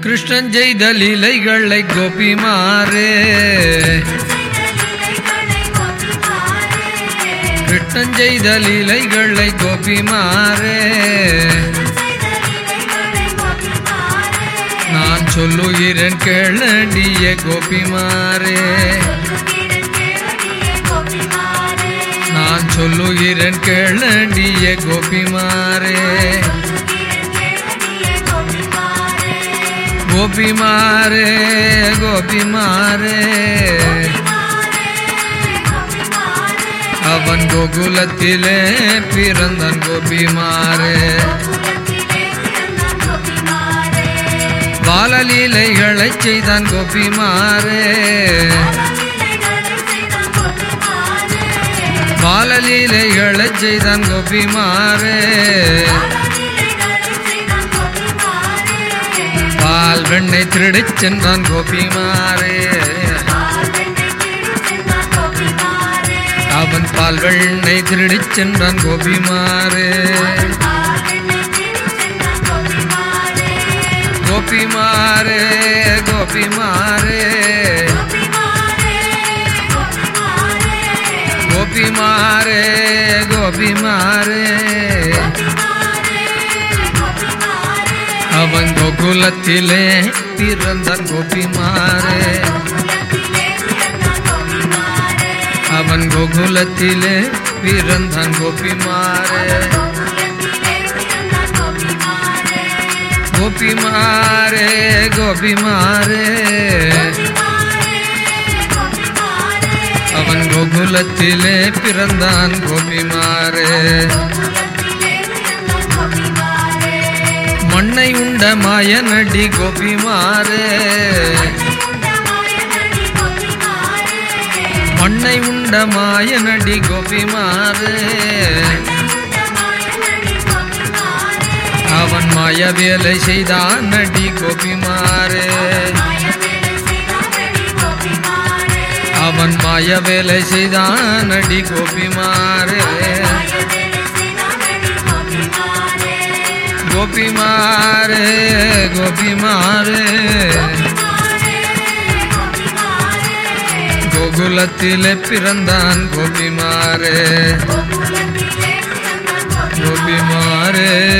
கிருஷ்ணன் செய்த லீலைகளை கோபிமாரே கிருஷ்ணன் செய்த லீலைகளை கோபிமாரே நான் சொல்லுகிறேன் கேளடிய கோபிமாரே நான் சொல்லுகிறேன் கேளடிய கோபிமாரே கோபிமாரே கோபிமாரே அவன் கோகுலத்திலே பிறந்தான் கோபிமாரே பாலலீலைகளை செய்தான் கோபிமாரே பாலலீலைகளை செய்தான் கோபிமாரே பால் வெண்ணை திருடிச் சென்றான் கோபிமாரே அவன் பால் வெண்ணை திருடிச் சென்றான் கோபிமாரே கோபிமாரே கோபிமாரே கோபிமாரே கோபிமாரே அவன் கோகுலத்திலே பிறந்தான் கோபிமாரே அவன் கோகுலத்திலே பிறந்தான் கோபிமாரே கோபிமாரே கோபிமாரே அவன் கோகுலத்திலே பிறந்தான் கோபிமாரே மண்ணை உண்ட மாயனடி கோபிமாரே மண்ணை உண்ட மாயனடி கோபிமாரே அவன் மாய வேலை செய்தான் நடி கோபிமாரே அவன் மாய வேலை செய்தான் நடி கோபிமாரே கோபிமாரே கோபிமாரே கோகுலத்திலே பிறந்தான் கோபிமாரே கோபிமாரே